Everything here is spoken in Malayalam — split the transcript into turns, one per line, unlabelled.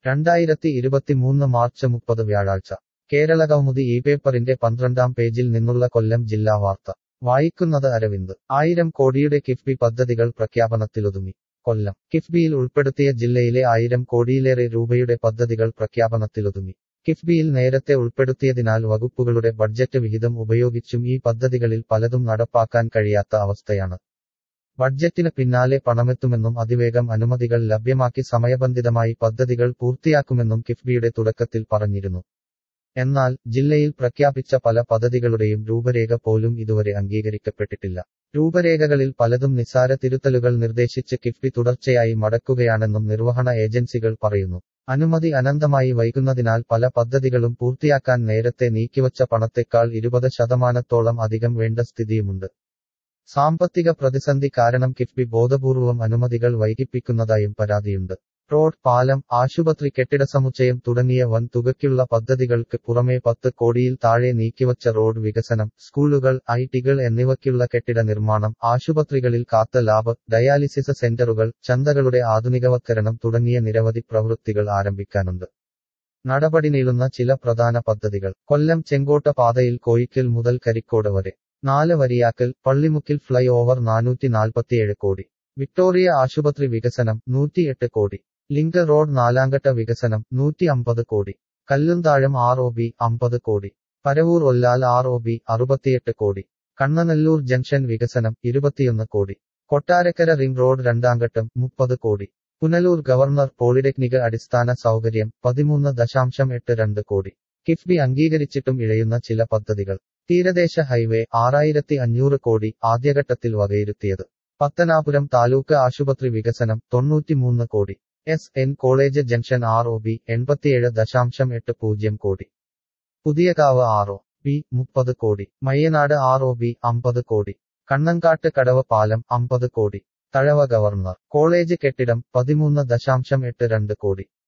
രണ്ടായിരത്തി ഇരുപത്തിമൂന്ന് മാർച്ച് മുപ്പത് വ്യാഴാഴ്ച കേരള കൗമുദി ഈ പേപ്പറിന്റെ പന്ത്രണ്ടാം പേജിൽ നിന്നുള്ള കൊല്ലം ജില്ലാ വാർത്ത വായിക്കുന്നത് അരവിന്ദ് ആയിരം കോടിയുടെ കിഫ്ബി പദ്ധതികൾ പ്രഖ്യാപനത്തിലൊതുങ്ങി കൊല്ലം കിഫ്ബിയിൽ ഉൾപ്പെടുത്തിയ ജില്ലയിലെ ആയിരം കോടിയിലേറെ രൂപയുടെ പദ്ധതികൾ പ്രഖ്യാപനത്തിലൊതുങ്ങി കിഫ്ബിയിൽ നേരത്തെ ഉൾപ്പെടുത്തിയതിനാൽ വകുപ്പുകളുടെ ബഡ്ജറ്റ് വിഹിതം ഉപയോഗിച്ചും ഈ പദ്ധതികളിൽ പലതും നടപ്പാക്കാൻ കഴിയാത്ത അവസ്ഥയാണ് ബഡ്ജറ്റിന് പിന്നാലെ പണമെത്തുമെന്നും അതിവേഗം അനുമതികൾ ലഭ്യമാക്കി സമയബന്ധിതമായി പദ്ധതികൾ പൂർത്തിയാക്കുമെന്നും കിഫ്ബിയുടെ തുടക്കത്തിൽ പറഞ്ഞിരുന്നു എന്നാൽ ജില്ലയിൽ പ്രഖ്യാപിച്ച പല പദ്ധതികളുടെയും രൂപരേഖ പോലും ഇതുവരെ അംഗീകരിക്കപ്പെട്ടിട്ടില്ല രൂപരേഖകളിൽ പലതും നിസ്സാര തിരുത്തലുകൾ നിർദ്ദേശിച്ച് കിഫ്ബി തുടർച്ചയായി മടക്കുകയാണെന്നും നിർവഹണ ഏജൻസികൾ പറയുന്നു അനുമതി അനന്തമായി വൈകുന്നതിനാൽ പല പദ്ധതികളും പൂർത്തിയാക്കാൻ നേരത്തെ നീക്കിവച്ച പണത്തെക്കാൾ ഇരുപത് ശതമാനത്തോളം അധികം വേണ്ട സ്ഥിതിയുമുണ്ട് സാമ്പത്തിക പ്രതിസന്ധി കാരണം കിഫ്ബി ബോധപൂർവം അനുമതികൾ വൈകിപ്പിക്കുന്നതായും പരാതിയുണ്ട് റോഡ് പാലം ആശുപത്രി കെട്ടിട സമുച്ചയം തുടങ്ങിയ വൻ തുകയ്ക്കുള്ള പദ്ധതികൾക്ക് പുറമെ പത്ത് കോടിയിൽ താഴെ നീക്കിവച്ച റോഡ് വികസനം സ്കൂളുകൾ ഐ ടികൾ എന്നിവയ്ക്കുള്ള കെട്ടിട നിർമ്മാണം ആശുപത്രികളിൽ കാത്ത ലാബ് ഡയാലിസിസ് സെന്ററുകൾ ചന്തകളുടെ ആധുനികവത്കരണം തുടങ്ങിയ നിരവധി പ്രവൃത്തികൾ ആരംഭിക്കാനുണ്ട് നടപടി നീളുന്ന ചില പ്രധാന പദ്ധതികൾ കൊല്ലം ചെങ്കോട്ട പാതയിൽ കോയിക്കൽ മുതൽ കരിക്കോട് വരെ നാല് വരിയാക്കൽ പള്ളിമുക്കിൽ ഫ്ലൈ ഓവർ നാനൂറ്റി നാൽപ്പത്തിയേഴ് കോടി വിക്ടോറിയ ആശുപത്രി വികസനം നൂറ്റിയെട്ട് കോടി ലിങ്ക് റോഡ് നാലാംഘട്ട വികസനം നൂറ്റി അമ്പത് കോടി കല്ലുംതാഴം ആർ ഒ ബി അമ്പത് കോടി Paravur Ollal R O B അറുപത്തിയെട്ട് കോടി കണ്ണനല്ലൂർ ജംഗ്ഷൻ വികസനം ഇരുപത്തിയൊന്ന് കോടി കൊട്ടാരക്കര റിംഗ് റോഡ് രണ്ടാംഘട്ടം മുപ്പത് കോടി പുനലൂർ ഗവർണർ പോളിടെക്നിക് അടിസ്ഥാന സൗകര്യം പതിമൂന്ന് ദശാംശം എട്ട് രണ്ട് കോടി കിഫ്ബി അംഗീകരിച്ചിട്ടും ഇഴയുന്ന ചില പദ്ധതികൾ തീരദേശ ഹൈവേ ആറായിരത്തി അഞ്ഞൂറ് കോടി ആദ്യഘട്ടത്തിൽ വകയിരുത്തിയത് പത്തനാപുരം താലൂക്ക് ആശുപത്രി വികസനം തൊണ്ണൂറ്റിമൂന്ന് കോടി S N college junction R O B എൺപത്തിയേഴ് ദശാംശം എട്ട് പൂജ്യം കോടി പുതിയകാവ് ആർ ഒ ബി മുപ്പത് കോടി മയ്യനാട് ആർ ഒ ബി അമ്പത് കോടി കണ്ണങ്കാട്ട് കടവ് പാലം അമ്പത് കോടി തഴവ ഗവർണർ കോളേജ് കെട്ടിടം പതിമൂന്ന് ദശാംശം എട്ട് രണ്ട് കോടി